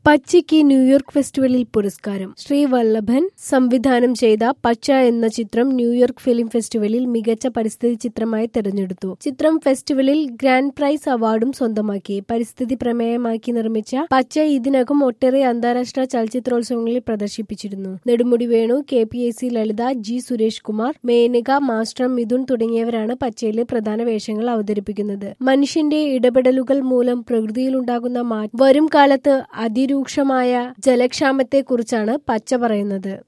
പച്ചയ്ക്ക് ന്യൂയോർക്ക് ഫെസ്റ്റിവലിൽ പുരസ്കാരം ശ്രീവല്ലഭൻ സംവിധാനം ചെയ്ത പച്ച എന്ന ചിത്രം ന്യൂയോർക്ക് ഫിലിം ഫെസ്റ്റിവലിൽ മികച്ച പരിസ്ഥിതി ചിത്രമായി തെരഞ്ഞെടുത്തു ചിത്രം ഫെസ്റ്റിവലിൽ ഗ്രാൻഡ് പ്രൈസ് അവാർഡും സ്വന്തമാക്കി പരിസ്ഥിതി പ്രമേയമാക്കി നിർമ്മിച്ച പച്ച ഇതിനകം ഒട്ടേറെ അന്താരാഷ്ട്ര ചലച്ചിത്രോത്സവങ്ങളിൽ പ്രദർശിപ്പിച്ചിരുന്നു Nedumudi Venu K P A C Lalitha G Suresh Kumar Menaka master Mithun തുടങ്ങിയവരാണ് പച്ചയിലെ പ്രധാന വേഷങ്ങൾ അവതരിപ്പിക്കുന്നത് മനുഷ്യന്റെ ഇടപെടലുകൾ മൂലം പ്രകൃതിയിലുണ്ടാകുന്ന മാറ്റം വരും കാലത്ത് അതിരൂക്ഷമായ ജലക്ഷാമത്തെക്കുറിച്ചാണ് പച്ച പറയുന്നത്